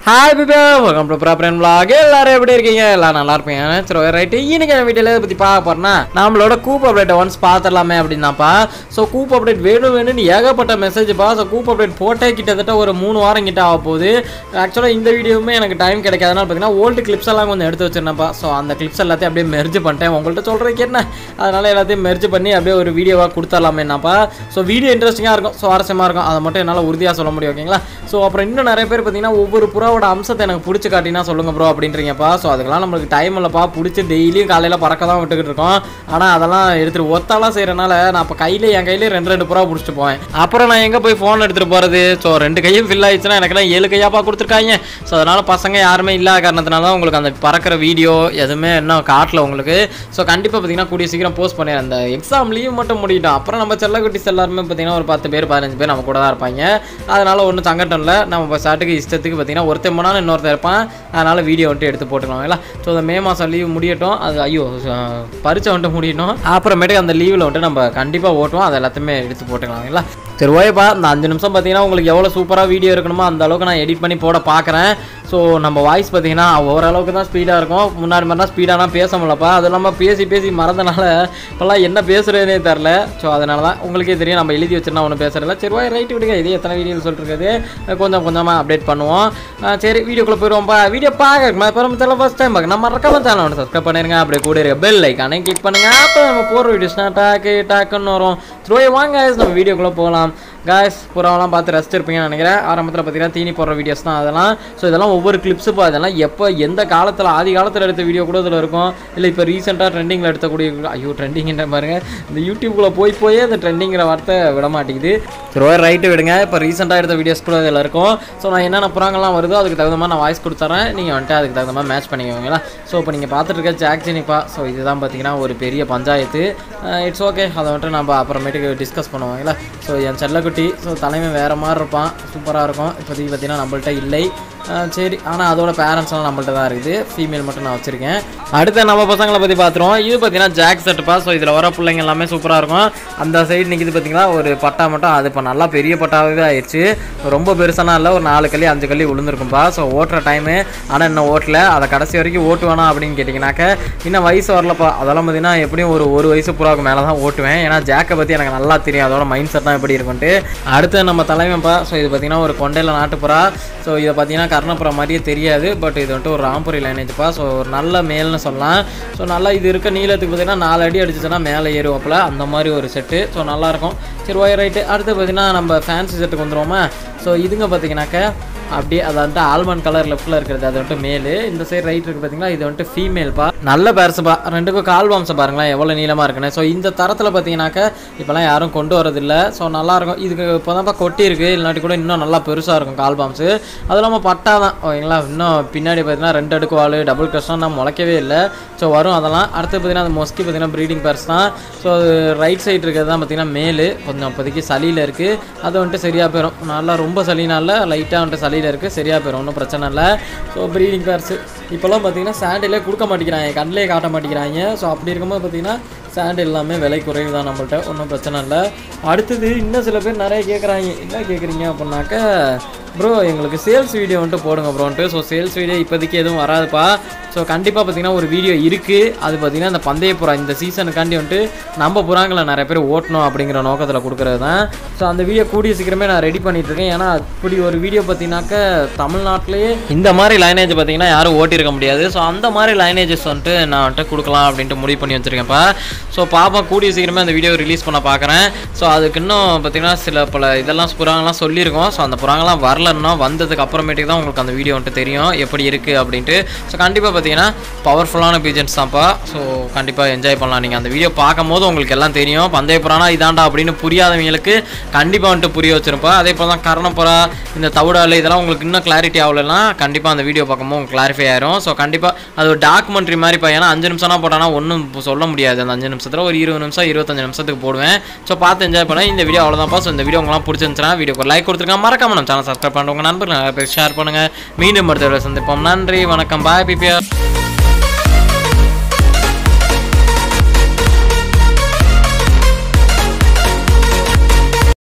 hi பிபா welcome to ப்ராப்பரன் vlog எல்லாரும் எப்படி இருக்கீங்க எல்லாம் நல்லா இருப்பீங்க சரி ரைட்டு இன்னைக்கு என்ன வீட்டில் பற்றி பார்க்க போறேன்னா நம்மளோட கூப் அப்டேட்டை ஒன்ஸ் பார்த்துடலாமே அப்படின்னாப்பா ஸோ கூப் அப்டேட் வேணும் வேணும்னு ஏகப்பட்ட மெசேஜ்ப்பா ஸோ கூப் அப்டேட் போட்டே கிட்டத்தட்ட ஒரு மூணு வாரம் கிட்ட ஆக போகுது ஆக்சுவலாக இந்த வீடியோவுமே எனக்கு டைம் கிடைக்காதனால பார்த்தீங்கன்னா ஓல்டு கிளிப்ஸ் எல்லாம் கொஞ்சம் எடுத்து வச்சிருந்தேன்ப்பா ஸோ அந்த கிளிப்ஸ் எல்லாத்தையும் அப்படியே மெர்ஜ் பண்ணிட்டேன் உங்கள்கிட்ட சொல்கிறதுக்கு என்ன அதனால எல்லாத்தையும் மெர்ஜ் பண்ணி அப்படியே ஒரு வீடியோவாக கொடுத்துடலாமே என்னப்பா ஸோ வீடியோ இன்ட்ரெஸ்டிங்காக இருக்கும் சுவாரஸ்யமாக இருக்கும் அதை மட்டும் என்னால் உறுதியாக சொல்ல முடியும் ஓகேங்களா ஸோ அப்புறம் இன்னும் நிறைய பேர் பார்த்தீங்கன்னா ஒவ்வொரு புறாவோட அம்சத்தை எனக்கு பிடிச்சி காட்டினா சொல்லுங்க ப்ரோ அப்படின்றீங்கப்பா ஸோ அதுக்கெல்லாம் நம்மளுக்கு டைம் இல்லைப்பா பிடிச்சி டெய்லியும் காலையில் பறக்க தான் விட்டுக்கிட்டு இருக்கோம் ஆனால் அதெல்லாம் எடுத்துகிட்டு ஒத்தாலாம் செய்கிறனால நான் இப்போ கையிலே என் கையிலே ரெண்டு ரெண்டு புறா பிடிச்சிட்டு போவேன் அப்புறம் நான் எங்கே போய் ஃபோன் எடுத்துகிட்டு போகிறது ஸோ ரெண்டு கையும் ஃபில் ஆயிடுச்சுன்னா எனக்குலாம் ஏழு கையாப்பா கொடுத்துருக்காங்க ஸோ அதனால் பசங்க யாருமே இல்லாத காரணத்தினால தான் உங்களுக்கு அந்த பறக்கிற வீடியோ எதுவுமே இன்னும் காட்டல உங்களுக்கு ஸோ கண்டிப்பாக பார்த்தீங்கன்னா கூடிய சீக்கிரம் போஸ்ட் பண்ணி அந்த எக்ஸாம் லீவ் மட்டும் முடியட்டும் அப்புறம் நம்ம செல்லக்குட்டிஸ் எல்லாருமே பார்த்தீங்கன்னா ஒரு பத்து பேர் பதினஞ்சு பேர் நம்ம கூட தான் இருப்பாங்க அதனால ஒன்றும் சங்கட்டம் இல்லை நம்ம சாட்டுக்கு இஷ்டத்துக்கு பார்த்தீங்கன்னா ஒருத்தன் போனாலும் இன்னொருத்தர் இருப்பான் அதனால வீடியோ வந்துட்டு எடுத்து போட்டுக்கலாம் ஸோ அந்த மே மாதம் லீவ் முடியட்டும் அது ஐயோ அஹ், பரீட்சை வந்துட்டு முடியட்டும் அப்புறமேட்டுக்கு அந்த லீவில் வந்துட்டு நம்ம கண்டிப்பாக ஓட்டுவோம் அது எல்லாத்தையுமே எடுத்து போட்டுக்கலாங்களா சரி ஓகேப்பா இந்த அஞ்சு நிமிஷம் பார்த்தீங்கன்னா உங்களுக்கு எவ்வளோ சூப்பராக வீடியோ இருக்கணுமோ அந்த அளவுக்கு நான் எடிட் பண்ணி போட பார்க்குறேன் ஸோ நம்ம வாய்ஸ் பார்த்தீங்கன்னா ஓரளவுக்கு தான் ஸ்பீடாக இருக்கும் முன்னாடி மாதிரிலாம் ஸ்பீடானா பேச முடியலப்பா அது இல்லாமல் பேசி பேசி மறந்தனால இப்போல்லாம் என்ன பேசுகிறதுனே தெரில ஸோ அதனால தான் உங்களுக்கே தெரியும் நம்ம எழுதி வச்சிருந்தா ஒன்றும் பேசுறதில்ல சரி ஓய் ரைட் விடுங்க இதே எத்தனை வீடியோ சொல்லிருக்குது கொஞ்சம் கொஞ்சமாக அப்டேட் பண்ணுவோம் அஹ் சரி வீடியோக்குள்ளே போயிடுவோம்ப்பா வீடியோ பார்க்க பெருமத்தில் ஃபஸ்ட் டைம் பார்க்க நம்ம மறக்காம சேனல் ஒன்று சப்ஸ்கிரைப் பண்ணிருங்க அப்படியே கூட இருக்க பெல் ஐக்கானே கிளிக் பண்ணுங்க அப்போ நம்ம போகிற வீடியோஸ்னா டாக்கு டாக்குன்னு வரும் த்ரோயே வாங்க guys, நம்ம வீடியோக்குள்ளே போகலாம் காய்ஸ் புறாவெல்லாம் பார்த்து ரசிச்சு இருப்பீங்கன்னு நினைக்கிறேன் ஆரம்பத்தில் பார்த்தீங்கன்னா தீனி போடுற வீடியோஸ் தான் அதெல்லாம் ஸோ இதெல்லாம் ஒவ்வொரு கிளிப்ஸுப்பா இதெல்லாம் எப்போ எந்த காலத்தில் ஆதி காலத்தில் எடுத்த வீடியோ கூட இதில் இருக்கும் இல்லை இப்போ ரீசெண்டாக ட்ரெண்டிங்கில் எடுத்தக்கூடிய ஐயோ ட்ரெண்டிங்கிற பாருங்க இந்த யூடியூப்குள்ளே போய் போய் அந்த ட்ரெண்டிங்கிற வார்த்தை விட மாட்டேங்குது சரி ரைட்டு விடுங்க இப்போ ரீசெண்டாக எடுத்த வீடியோஸ் கூட இதில் இருக்கும் ஸோ நான் என்னென்ன புறாங்கள்லாம் வருதோ அதுக்கு தகுந்த மாதிரி நான் வாய்ஸ் கொடுத்துறேன் நீங்கள் வந்துட்டு அதுக்கு தகுந்த மாதிரி மேட்ச் பண்ணிக்குவீங்களா ஸோ இப்போ நீங்கள் பார்த்துட்டு இருக்க ஜாக் ஜெனிப்பா ஸோ இதுதான் பார்த்தீங்கன்னா ஒரு பெரிய பஞ்சாயத்து இட்ஸ் ஓகே அதை வந்துட்டு நம்ம அப்புறமேட்டுக்கு டிஸ்கஸ் பண்ணுவாங்களா ஸோ என் செல்லக்குட்டி ஸோ தலைமை வேறு மாதிரி இருப்பான் சூப்பராக இருக்கும் இப்போதைக்கு பார்த்தீங்கன்னா நம்மள்ட்ட இல்லை அஹ் சரி ஆனால் அதோட பேரண்ட்ஸ்லாம் நம்மள்ட்ட தான் இருக்குது ஃபீமேல் மட்டும் நான் வச்சுருக்கேன் அடுத்து நம்ம பசங்களை பற்றி பார்த்துருவோம் இது பார்த்தீங்கன்னா ஜாக் செட்டுப்பா ஸோ இதில் வர பிள்ளைங்க எல்லாமே சூப்பராக இருக்கும் அந்த சைடு நிற்கிது பார்த்தீங்களா ஒரு பட்டா மட்டும் அது இப்போ நல்லா பெரிய பட்டாவே ஆயிடுச்சு ரொம்ப பெருசானா இல்லை ஒரு நாலு கல்லி அஞ்சு கல்லி விழுந்திருக்கும்பா ஸோ ஓட்டுற டைமு ஆனால் இன்னும் ஓட்டல அதை கடைசி வரைக்கும் ஓட்டுவேனா அப்படின்னு கேட்டிங்கனாக்க இன்னும் வயசு வரலப்பா அதெல்லாம் பார்த்தீங்கன்னா எப்படியும் ஒரு ஒரு வயசு புறாவுக்கு மேலே தான் ஓட்டுவேன் ஏன்னா ஜாக்கை பற்றி எனக்கு நல்லா தெரியும் அதோட மைண்ட் செட் தான் எப்படி இருக்குன்ட்டு அடுத்து நம்ம தலைமைப்பா ஸோ இது பார்த்தீங்கன்னா ஒரு கொண்டையில் நாட்டுப்புறா ஸோ இதை பார்த்தீங்கன்னா கர்ணப்புறா மாதிரியே தெரியாது பட் இது வந்துட்டு ஒரு ராம்புரி லைனேஜ்ப்பா ஸோ ஒரு நல்ல மேல்னு சொல்லலாம் ஸோ நல்லா இது இருக்க நீளத்துக்கு பார்த்தீங்கன்னா நாலு அடி அடிச்சுச்சுன்னா மேலே ஏறுவாப்பில் அந்த மாதிரி ஒரு செட்டு ஸோ நல்லாயிருக்கும் சரி ஒய் ரைட்டு அடுத்து பார்த்தீங்கன்னா நம்ம ஃபேன்சி செட்டுக்கு வந்துருவோமா ஸோ இதுங்க பார்த்தீங்கன்னாக்க அப்படியே அது வந்துட்டு ஆல்மண்ட் கலர் லெஃப்ட்டில் இருக்கிறது அது வந்துட்டு மேலு இந்த சைடு ரைட் இருக்குது பார்த்தீங்களா இது வந்துட்டு ஃபீமேல்ப்பா நல்ல பேர்ஸுப்பா ரெண்டுக்கும் கால் வம்சம் பாருங்களேன் எவ்வளோ நீளமாக இருக்குன்னு ஸோ இந்த தரத்தில் பார்த்தீங்கன்னாக்க இப்போலாம் யாரும் கொண்டு வரதில்லை ஸோ நல்லாயிருக்கும் இதுக்கு இப்போ தான்ப்பா கொட்டி இருக்குது இல்லாட்டி கூட இன்னும் நல்லா பெருசாக இருக்கும் கால் பாம்ஸு அது இல்லாமல் பட்டா தான் ஓகேங்களா இன்னும் பின்னாடி பார்த்தீங்கன்னா ரெண்டு அடுக்கு வால் டபுள் கஷ்டம் நான் முளைக்கவே இல்லை ஸோ வரும் அதெல்லாம் அடுத்து பார்த்தீங்கன்னா அந்த மொஸ்கி பார்த்தீங்கன்னா ப்ரீடிங் பேர்ஸ் தான் ஸோ ரைட் சைடு இருக்கிறது தான் பார்த்தீங்கன்னா மேலு கொஞ்சம் இப்போதைக்கு சளியில் இருக்குது அது வந்துட்டு சரியாக போயிடும் நல்லா ரொம்ப சளினால லைட்டாக வந்துட்டு சளியில் இருக்குது சரியாக போயிடும் ஒன்றும் பிரச்சனை இல்லை ஸோ ப்ரீடிங் பேர்ஸு இப்போல்லாம் பார்த்தீங்கன்னா சாண்டிலே கொடுக்க மாட்டேங்கிறாங்க கண்ணிலே காட்ட மாட்டேங்கிறாங்க ஸோ அப்படி இருக்கும்போது பார்த்தீங்கன்னா சாண்ட் எல்லாமே விலை குறைவு தான் நம்மள்ட்ட ஒன்றும் பிரச்சனை இல்லை அடுத்தது இன்னும் சில பேர் நிறைய கேட்குறாங்க என்ன கேட்குறீங்க அப்படின்னாக்க ப்ரோ எங்களுக்கு சேல்ஸ் வீடியோ வந்துட்டு போடுங்க ப்ரோன்ட்டு ஸோ சேல்ஸ் வீடியோ இப்போதைக்கு எதுவும் வராதுப்பா ஸோ கண்டிப்பாக பார்த்தீங்கன்னா ஒரு வீடியோ இருக்குது அது பார்த்தீங்கன்னா இந்த பந்தய புறா இந்த சீசனுக்காண்டி வந்துட்டு நம்ம புறாங்களை நிறைய பேர் ஓட்டணும் அப்படிங்கிற நோக்கத்தில் கொடுக்குறது தான் ஸோ அந்த வீடியோ கூடிய சீக்கிரமே நான் ரெடி பண்ணிட்டு இருக்கேன் ஏன்னா அப்படி ஒரு வீடியோ பார்த்தீங்கன்னாக்க தமிழ்நாட்டிலேயே இந்த மாதிரி லைனேஜ் பார்த்தீங்கன்னா யாரும் ஓட்டியிருக்க முடியாது ஸோ அந்த மாதிரி லைனேஜஸ் வந்துட்டு நான் வந்துட்டு கொடுக்கலாம் அப்படின்ட்டு முடிவு பண்ணி வச்சுருக்கேன்ப்பா ஸோ பாப்பா கூடிய சீக்கிரமே அந்த வீடியோ ரிலீஸ் பண்ண பார்க்குறேன் ஸோ அதுக்கு இன்னும் பார்த்தீங்கன்னா சில பல இதெல்லாம் புறாங்கலாம் சொல்லியிருக்கோம் ஸோ அந்த புறாங்கலாம் வரலன்னா வந்ததுக்கு அப்புறமேட்டுக்கு தான் உங்களுக்கு அந்த வீடியோ வந்துட்டு தெரியும் எப்படி இருக்குது அப்படின்ட்டு ஸோ கண்டிப்பாக பார்த்தீங்கன்னா பவர்ஃபுல்லான பீஜன்ஸ் தான்ப்பா ஸோ கண்டிப்பாக என்ஜாய் பண்ணலாம் நீங்கள் அந்த வீடியோ பார்க்கும் போது உங்களுக்கு எல்லாம் தெரியும் பந்தய புறானா இதாண்டா அப்படின்னு புரியாதவங்களுக்கு கண்டிப்பாக வந்துட்டு புரிய வச்சிருப்பா அதே போல் தான் கரணப்புறா இந்த தவிடால் இதெல்லாம் உங்களுக்கு இன்னும் கிளாரிட்டி ஆகலைன்னா கண்டிப்பாக அந்த வீடியோ பார்க்கும்போது உங்களுக்கு கிளாரிஃபை ஆயிரும் ஸோ கண்டிப்பாக அது ஒரு டாக்குமெண்ட்ரி மாதிரி இப்போ ஏன்னா அஞ்சு நிமிஷம்னா போட்டானா ஒன்றும் சொல்ல முடியாது அந்த அஞ்சு நிமிஷத்தில் ஒரு இருபது நிமிஷம் இருபத்தஞ்சு நிமிஷத்துக்கு போடுவேன் ஸோ பார்த்து என்ஜாய் பண்ணேன் இந்த வீடியோ அவ்வளோதான்ப்பா ஸோ இந்த வீடியோ உங்களாம் பிடிச்சிருந்துச்சுன்னா வீடியோக்கு லைக் கொடுத்துருக்காங்க மறக்காம நம்ம சேனல் சப்ஸ்கிரைப் பண்ணுறவங்க நண்பர்கள் நிறைய பேர் ஷேர் பண்ணுங்கள் மீண்டும் அடுத்த வீடியோ சந்திப்போம் நன்றி வணக்கம் பாய் பிபிஆர்